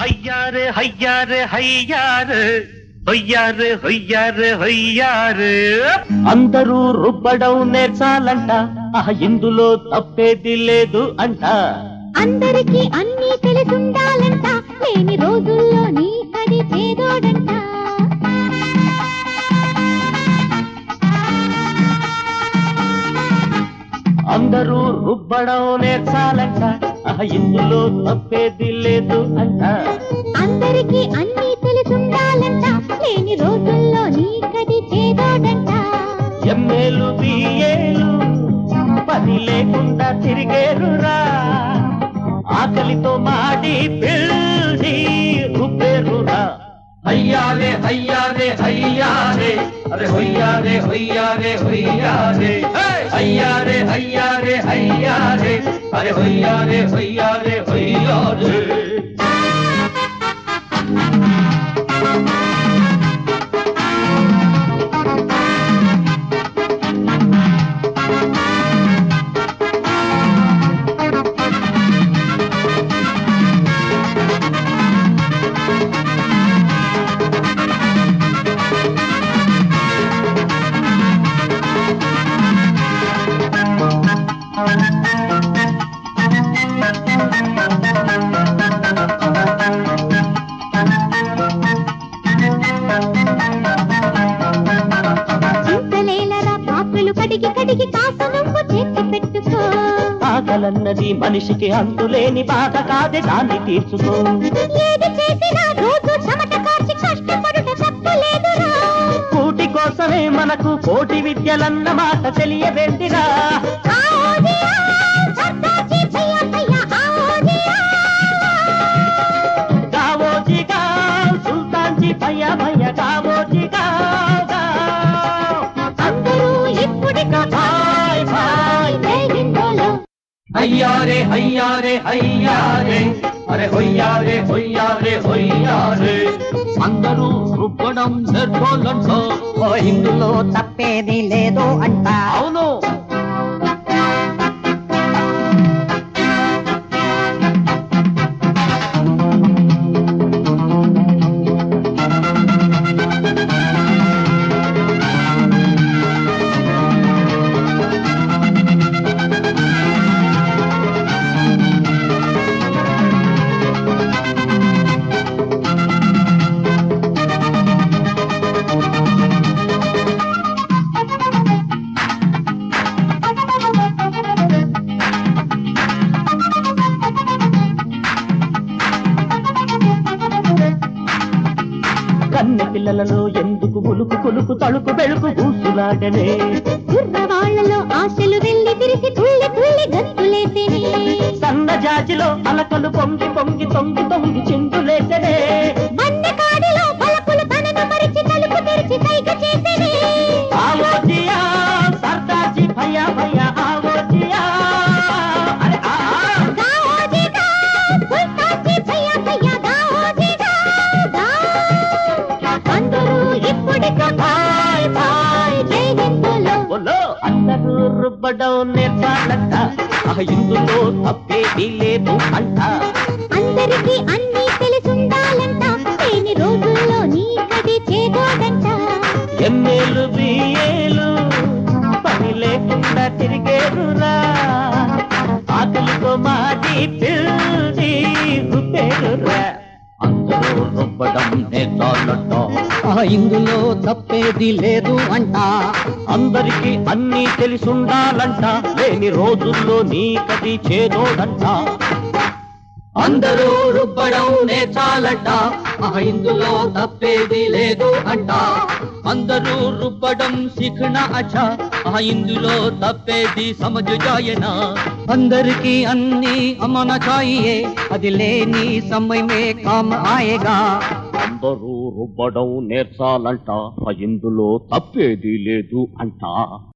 హయ్యారు హయ్యారు హయ్యారు హొయ్యారు హొయ్యారు హొయ్యారు అందరూ రుబ్బడం నేర్చాలంట ఆహ్, ఇందులో తప్పేది లేదు అంట అందరికీ అన్నీ తెలిసుండాలంట లేని రోజుల్లో నీకది చేదోడంట అందరూ రుబ్బడం నేర్చాలంట ఆహ్, ఇందులో తప్పేది లేదు అంట అందరికీ అన్నీ తెలిసుండాలంట లేని రోజుల్లో నీకది చేదోడంట ఎమ్మేలు బియ్యేలు పని లేకుండా తిరిగేరురా ఆకలితో మాడి పిల్లి రుబ్బేరురా హయ్యారే హయ్యారే హయ్యారే అరే హొయ్యారే హొయ్యారే హొయ్యారే హయ్యారే హయ్యారే హయ్యారే అరే హొయ్యారే హొయ్యారే హొయ్యారే చింతలేలరా పాత్రలు కడిగి కడిగి కాస్త నువ్వు చేతి పెట్టుకో ఆకలన్నది మనిషికి అంతులేని బాధ కాదే దాన్ని తీర్చుకో ఏది చేసినా రోజు చెమట కార్చి కష్టపడుట తప్పలేదురా కూటి కోసమే మనకు కోటి విద్యలన్న మాట తెలియబెట్టిరా ఆ ఓదియా, సర్దార్జీ భయ్యా భయ్యా, ఆ ఓదియా. గావోజీగా సుల్తాన్జీ భయ్య భయ్య గావోజీగా అందరూ ఇప్పుడిక భాయ్ భాయ్ జై హిందోలో హయ్యారే హయ్యారే హయ్యారే అరే హొయ్యారే హొయ్యారే హొయ్యారే అందరూ రుబ్బడం నేర్చుకోవాలంటో ఇందులో తప్పేది లేదు అంట అవును కన్నె పిల్లలలో ఎందుకు ములుకు కులుకు తలుకు బెళుకు ఊసులాడనే కుర్రవాళ్లలో ఆశలు వెళ్ళి తిరిగి తుళ్ళి తుళ్ళి గంతులేసేనే సన్న జాజిలో అలకలు పొంగి పొంగి తొంగి తొంగి చిందులేసనే బండె కాడిలో పలకులు తనను మరిచి తలుపు తెరిచి కైక చేసేనే ఆవోజియా సర్దార్జీ భయ్య భయ్య ఆవోజియా అరే ఆ ఆ. గావోజీగా, సుల్తాన్జీ భయ్యా భయ్యా, గావోజీగా, గా. అందరూ ఇప్పుడిక భాయ్ భాయ్ జై హిందోలో ఒలో అందరూ రుబ్బడం నేర్చాలంట ఆ ఇందులో తప్పేది లేదు అంట అందరికీ అన్నీ తెలిసుండాలంట లేని రోజుల్లో నీకది చేదోడంట ఎమ్మేలు బియ్యేలు పని లేకుండా తిరిగేరురా ఆకలితో మాది పిల్లి రుబ్బేరురా అందరూ రుబ్బడం నేర్చాలంట ఇందులో తప్పేది లేదు అంట అందరికీ అన్నీ తెలిసుండాలంట లేని రోజుల్లో నీకది చేదోడంట అందరూ రుబ్బడం నేర్చాలంట ఆ ఇందులో తప్పేది లేదు అంట అందరూ రుబ్బడం సిఖన అచ్చా ఆ ఇందులో తప్పేది సమझ జాయనా అందరికీ అన్ని అమన చాయియే అది లేని సమయమే కామ్ ఆయేగా అందరూ రుబ్బడం నేర్చాలంట ఆ ఇందులో తప్పేది లేదు అంట